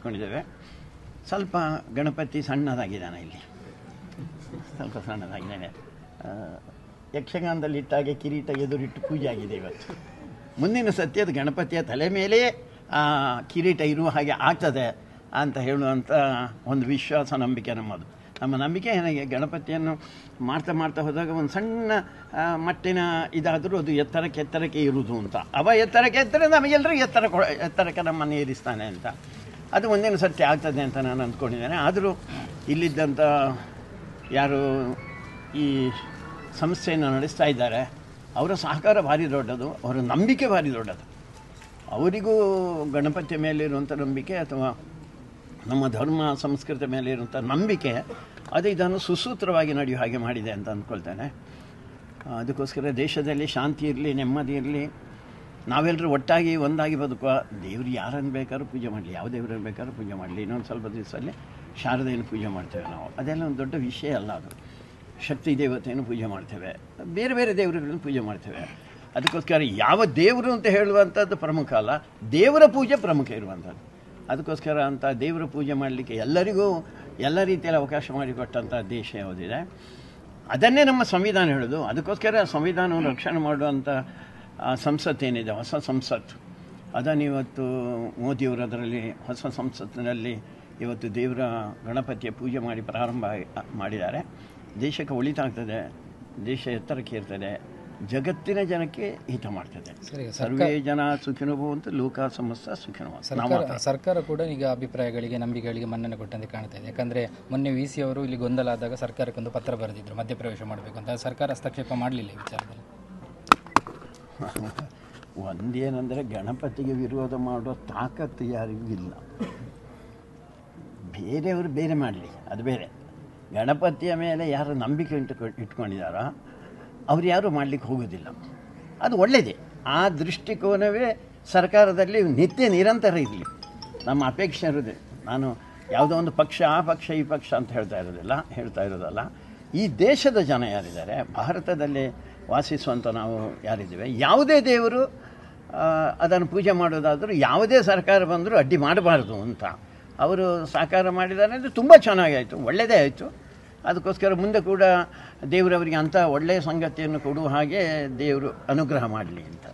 ಇಟ್ಕೊಂಡಿದ್ದೇವೆ ಸ್ವಲ್ಪ ಗಣಪತಿ ಸಣ್ಣದಾಗಿದ್ದಾನೆ ಇಲ್ಲಿ ಸ್ವಲ್ಪ ಸಣ್ಣದಾಗಿದ್ದಾನೆ ಆ, ಯಕ್ಷಗಾನದಲ್ಲಿ ಇಟ್ಟಾಗೆ ಕಿರೀಟ ಎದುರಿಟ್ಟು ಪೂಜೆ ಆಗಿದೆ ಇವತ್ತು ಮುಂದಿನ ಸತ್ಯದ ಗಣಪತಿಯ ತಲೆ ಮೇಲೆ ಆ ಕಿರೀಟ ಇರುವ ಹಾಗೆ ಆಗ್ತದೆ ಅಂತ ಹೇಳುವಂಥ ಒಂದು ವಿಶ್ವಾಸ ನಂಬಿಕೆ ನಮ್ಮದು ನಮ್ಮ ನಂಬಿಕೆ ಏನಾಗಿ ಗಣಪತಿಯನ್ನು ಮಾಡ್ತಾ ಮಾಡ್ತಾ ಹೋದಾಗ ಒಂದು ಸಣ್ಣ ಆ, ಮಟ್ಟಿನ ಇದಾದರೂ ಅದು ಎತ್ತರಕ್ಕೆ ಎತ್ತರಕ್ಕೆ ಇರುವುದು ಅಂತ ಅವ ಎತ್ತರಕ್ಕೆ ಎತ್ತರ ನಮಗೆಲ್ಲರೂ ಎತ್ತರ ಕೊ ಎತ್ತರಕ್ಕೆ ನಮ್ಮನ್ನು ಏರಿಸ್ತಾನೆ ಅಂತ ಅದು ಮುಂದಿನ ಸತ್ಯ ಆಗ್ತದೆ ಅಂತ ನಾನು ಅಂದ್ಕೊಂಡಿದ್ದೇನೆ ಆದರೂ ಇಲ್ಲಿದ್ದಂಥ ಯಾರು ಈ ಸಂಸ್ಥೆಯನ್ನು ನಡೆಸ್ತಾ ಇದ್ದಾರೆ ಅವರ ಸಹಕಾರ ಭಾರಿ ದೊಡ್ಡದು ಅವರ ನಂಬಿಕೆ ಭಾರಿ ದೊಡ್ಡದು ಅವರಿಗೂ ಗಣಪತಿಯ ಮೇಲಿರುವಂಥ ನಂಬಿಕೆ ಅಥವಾ ನಮ್ಮ ಧರ್ಮ ಸಂಸ್ಕೃತಿ ಮೇಲೆ ಇರುವಂಥ ನಂಬಿಕೆ ಅದು ಇದನ್ನು ಸುಸೂತ್ರವಾಗಿ ನಡೆಯುವ ಹಾಗೆ ಮಾಡಿದೆ ಅಂತ ಅಂದ್ಕೊಳ್ತೇನೆ ಆ, ಅದಕ್ಕೋಸ್ಕರ ದೇಶದಲ್ಲಿ ಶಾಂತಿ ಇರಲಿ ನೆಮ್ಮದಿ ಇರಲಿ ನಾವೆಲ್ಲರೂ ಒಟ್ಟಾಗಿ ಒಂದಾಗಿ ಬದುಕುವ ದೇವರು ಯಾರನ್ನು ಬೇಕಾದ್ರೂ ಪೂಜೆ ಮಾಡಲಿ ಯಾವ ದೇವರನ್ನು ಬೇಕಾದ್ರೂ ಪೂಜೆ ಮಾಡಲಿ ಇನ್ನೊಂದು ಸ್ವಲ್ಪ ದಿವಸದಲ್ಲಿ ಶಾರದೆಯನ್ನು ಪೂಜೆ ಮಾಡ್ತೇವೆ ನಾವು ಅದೆಲ್ಲ ಒಂದು ದೊಡ್ಡ ವಿಷಯ ಅಲ್ಲ ಅದು ಶಕ್ತಿ ದೇವತೆಯನ್ನು ಪೂಜೆ ಮಾಡ್ತೇವೆ ಬೇರೆ ಬೇರೆ ದೇವರುಗಳನ್ನು ಪೂಜೆ ಮಾಡ್ತೇವೆ ಅದಕ್ಕೋಸ್ಕರ ಯಾವ ದೇವರು ಅಂತ ಹೇಳುವಂಥದ್ದು ಪ್ರಮುಖ ಅಲ್ಲ ದೇವರ ಪೂಜೆ ಪ್ರಮುಖ ಇರುವಂಥದ್ದು ಅದಕ್ಕೋಸ್ಕರ ಅಂತ ದೇವರ ಪೂಜೆ ಮಾಡಲಿಕ್ಕೆ ಎಲ್ಲರಿಗೂ ಎಲ್ಲ ರೀತಿಯಲ್ಲಿ ಅವಕಾಶ ಮಾಡಿಕೊಟ್ಟಂಥ ದೇಶ ಯಾವುದಿದೆ ಅದನ್ನೇ ನಮ್ಮ ಸಂವಿಧಾನ ಹೇಳೋದು ಅದಕ್ಕೋಸ್ಕರ ಸಂವಿಧಾನವನ್ನು ರಕ್ಷಣೆ ಮಾಡುವಂಥ ಆ, ಸಂಸತ್ ಏನಿದೆ ಹೊಸ ಸಂಸತ್ ಅದನ್ನು ಇವತ್ತು ಮೋದಿಯವರು ಅದರಲ್ಲಿ ಹೊಸ ಸಂಸತ್ತಿನಲ್ಲಿ ಇವತ್ತು ದೇವರ ಗಣಪತಿಯ ಪೂಜೆ ಮಾಡಿ ಪ್ರಾರಂಭ ಆಗಿ- ಮಾಡಿದ್ದಾರೆ ದೇಶಕ್ಕೆ ಒಳಿತಾಗ್ತದೆ ದೇಶ ಎತ್ತರಕ್ಕೆ ಇರ್ತದೆ ಜಗತ್ತಿನ ಜನಕ್ಕೆ ಹಿತ ಮಾಡ್ತದೆ ಸರಿ ಸರ್ವೇ ಜನ ಸುಖಿನೋ ಭವಂತು ಲೋಕ ಸಮಸ್ತ ಸುಖಿನೋ ಭವಂತು. ನಾವು ಸರ್ಕಾರ ಸರ್ಕಾರ ಕೂಡ ಈಗ ಅಭಿಪ್ರಾಯಗಳಿಗೆ ನಂಬಿಕೆಗಳಿಗೆ ಮನ್ನಣೆ ಕೊಟ್ಟಂತೆ ಕಾಣ್ತಾ ಇದೆ ಯಾಕಂದ್ರೆ ಮೊನ್ನೆ ವಿ ಸಿ ಅವರು ಇಲ್ಲಿ ಗೊಂದಲ ಆದಾಗ ಸರ್ಕಾರಕ್ಕೊಂದು ಪತ್ರ ಬರೆದಿದ್ರು ಮಧ್ಯಪ್ರವೇಶ ಮಾಡಬೇಕು ಅಂತ ಸರ್ಕಾರ ಹಸ್ತಕ್ಷೇಪ ಮಾಡಲಿಲ್ಲ ಈ ವಿಚಾರದಲ್ಲಿ ಒಂದೇನೆಂದರೆ ಗಣಪತಿಗೆ ವಿರೋಧ ಮಾಡೋ ತಾಕತ್ತು ಯಾರಿಗೂ ಇಲ್ಲ ಬೇರೆಯವರು ಬೇರೆ ಮಾಡಲಿ ಅದು ಬೇರೆ ಗಣಪತಿಯ ಮೇಲೆ ಯಾರು ನಂಬಿಕೆ ಇಟ್ಟುಕೊ ಇಟ್ಕೊಂಡಿದ್ದಾರೋ ಅವ್ರು ಯಾರೂ ಮಾಡಲಿಕ್ಕೆ ಹೋಗೋದಿಲ್ಲ ಅದು ಒಳ್ಳೆಯದೇ ಆ ದೃಷ್ಟಿಕೋನವೇ ಸರ್ಕಾರದಲ್ಲಿ ನಿತ್ಯ ನಿರಂತರ ಇರಲಿ ನಮ್ಮ ಅಪೇಕ್ಷೆ ಇರೋದೇ ನಾನು ಯಾವುದೋ ಒಂದು ಪಕ್ಷ ಆ ಪಕ್ಷ ಈ ಪಕ್ಷ ಅಂತ ಹೇಳ್ತಾ ಇರೋದಿಲ್ಲ ಹೇಳ್ತಾ ಇರೋದಲ್ಲ ಈ ದೇಶದ ಜನ ಯಾರಿದ್ದಾರೆ ಭಾರತದಲ್ಲಿ ವಾಸಿಸುವಂಥ ನಾವು ಯಾರಿದ್ದೇವೆ ಯಾವುದೇ ದೇವರು ಆ, ಅದನ್ನು ಪೂಜೆ ಮಾಡೋದಾದರೂ ಯಾವುದೇ ಸರ್ಕಾರ ಬಂದರೂ ಅಡ್ಡಿ ಮಾಡಬಾರ್ದು ಅಂತ ಅವರು ಸಾಕಾರ ಮಾಡಿದ್ದಾರೆ ಅಂದರೆ ತುಂಬ ಚೆನ್ನಾಗಾಯಿತು ಒಳ್ಳೆಯದೇ ಆಯಿತು ಅದಕ್ಕೋಸ್ಕರ ಮುಂದೆ ಕೂಡ ದೇವರವರಿಗೆ ಅಂಥ ಒಳ್ಳೆಯ ಸಂಗತಿಯನ್ನು ಕೊಡುವ ಹಾಗೆ ದೇವರು ಅನುಗ್ರಹ ಮಾಡಲಿ ಅಂತ